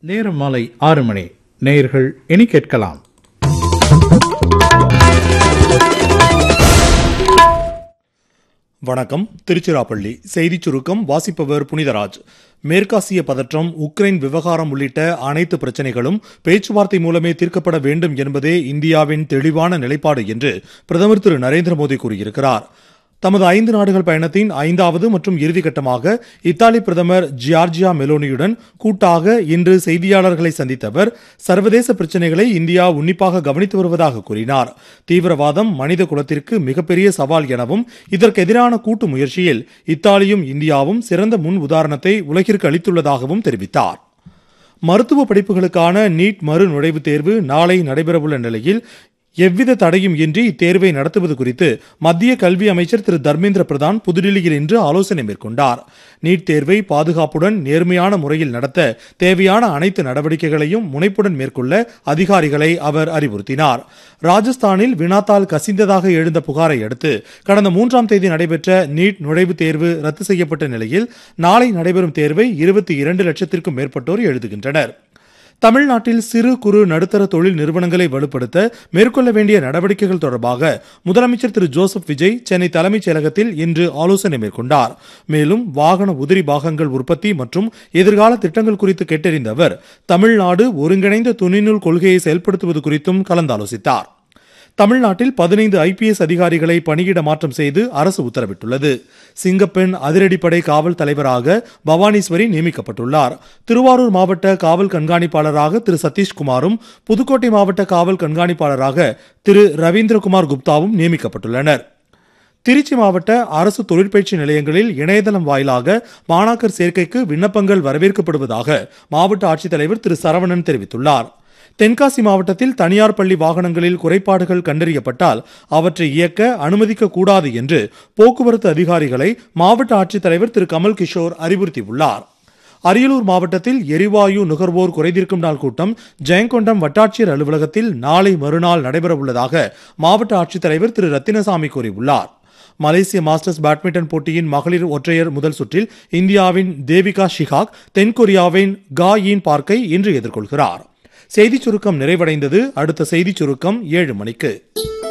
நேரம் மாலை ஆறு மணி நேயர்கள் இனி கேட்கலாம் வணக்கம் திருச்சிராப்பள்ளி செய்திச் சுருக்கம் வாசிப்பவர் புனிதராஜ் மேற்காசிய பதற்றம் உக்ரைன் விவகாரம் உள்ளிட்ட அனைத்து பிரச்சனைகளும் பேச்சுவார்த்தை மூலமே தீர்க்கப்பட வேண்டும் என்பதே இந்தியாவின் தெளிவான நிலைப்பாடு என்று பிரதமர் திரு நரேந்திர மோடி கூறியிருக்கிறார் தமது ஐந்து நாடுகள் பயணத்தின் ஐந்தாவது மற்றும் இறுதிக்கட்டமாக இத்தாலி பிரதமர் ஜியார்ஜியா மெலோனியுடன் கூட்டாக இன்று செய்தியாளர்களை சந்தித்த அவர் சர்வதேச பிரச்சினைகளை இந்தியா உன்னிப்பாக கவனித்து வருவதாக கூறினார் தீவிரவாதம் மனித குலத்திற்கு மிகப்பெரிய சவால் எனவும் இதற்கு எதிரான கூட்டு முயற்சியில் இத்தாலியும் இந்தியாவும் சிறந்த முன் உதாரணத்தை உலகிற்கு அளித்துள்ளதாகவும் தெரிவித்தார் மருத்துவ படிப்புகளுக்கான நீட் மறு நுழைவுத் தேர்வு நாளை நடைபெறவுள்ள நிலையில் எவ்வித தடையும் இன்றி இத்தேர்வை நடத்துவது குறித்து மத்திய கல்வி அமைச்சர் திரு தர்மேந்திர பிரதான் புதுடில்லியில் இன்று ஆலோசனை மேற்கொண்டார் நீட் தேர்வை பாதுகாப்புடன் நேர்மையான முறையில் நடத்த தேவையான அனைத்து நடவடிக்கைகளையும் முனைப்புடன் மேற்கொள்ள அதிகாரிகளை அவர் அறிவுறுத்தினார் ராஜஸ்தானில் வினாத்தால் கசிந்ததாக எழுந்த புகாரை அடுத்து கடந்த மூன்றாம் தேதி நடைபெற்ற நீட் நுழைவுத் தேர்வு ரத்து செய்யப்பட்ட நிலையில் நாளை நடைபெறும் தேர்வை இருபத்தி இரண்டு லட்சத்திற்கும் மேற்பட்டோர் எழுதுகின்றனர் தமிழ்நாட்டில் சிறு குறு நடுத்தர தொழில் நிறுவனங்களை வலுப்படுத்த மேற்கொள்ள வேண்டிய நடவடிக்கைகள் தொடர்பாக முதலமைச்சர் திரு ஜோசப் விஜய் சென்னை தலைமைச் செயலகத்தில் இன்று ஆலோசனை மேற்கொண்டார் மேலும் வாகன உதிரி பாகங்கள் உற்பத்தி மற்றும் எதிர்கால திட்டங்கள் குறித்து கேட்டறிந்த அவர் தமிழ்நாடு ஒருங்கிணைந்த துணிநூல் கொள்கையை செயல்படுத்துவது குறித்தும் கலந்தாலோசித்தார் தமிழ்நாட்டில் பதினைந்து ஐபிஎஸ் அதிகாரிகளை பணியிட மாற்றம் செய்து அரசு உத்தரவிட்டுள்ளது சிங்கப்பெண் அதிரடிப்படை காவல் தலைவராக பவானீஸ்வரி நியமிக்கப்பட்டுள்ளார் திருவாரூர் மாவட்ட காவல் கண்காணிப்பாளராக திரு சதீஷ்குமாரும் புதுக்கோட்டை மாவட்ட காவல் கண்காணிப்பாளராக திரு ரவீந்திரகுமார் குப்தாவும் நியமிக்கப்பட்டுள்ளனர் திருச்சி மாவட்ட அரசு தொழிற்பயிற்சி நிலையங்களில் இணையதளம் வாயிலாக மாணாக்கர் சேர்க்கைக்கு விண்ணப்பங்கள் வரவேற்கப்படுவதாக மாவட்ட ஆட்சித்தலைவர் திரு சரவணன் தெரிவித்துள்ளார் தென்காசி மாவட்டத்தில் தனியார் பள்ளி வாகனங்களில் குறைபாடுகள் கண்டறியப்பட்டால் அவற்றை இயக்க அனுமதிக்க கூடாது என்று போக்குவரத்து அதிகாரிகளை மாவட்ட ஆட்சித்தலைவர் திரு கமல் கிஷோர் அறிவுறுத்தியுள்ளார் அரியலூர் மாவட்டத்தில் எரிவாயு நுகர்வோர் குறைதீர்க்கும் நாள் கூட்டம் ஜெயங்கொண்டம் வட்டாட்சியர் அலுவலகத்தில் நாளை மறுநாள் நடைபெறவுள்ளதாக மாவட்ட ஆட்சித்தலைவர் திரு ரத்தினசாமி கூறியுள்ளார் மலேசிய மாஸ்டர்ஸ் பேட்மிண்டன் போட்டியின் மகளிர் ஒற்றையர் முதல் சுற்றில் இந்தியாவின் தேவிகா ஷிகாக் தென்கொரியாவின் கா யின் பார்க்கை இன்று எதிர்கொள்கிறார் செய்திச் சுருக்கம் நிறைவடைந்தது அடுத்த செய்திச் சுருக்கம் ஏழு மணிக்கு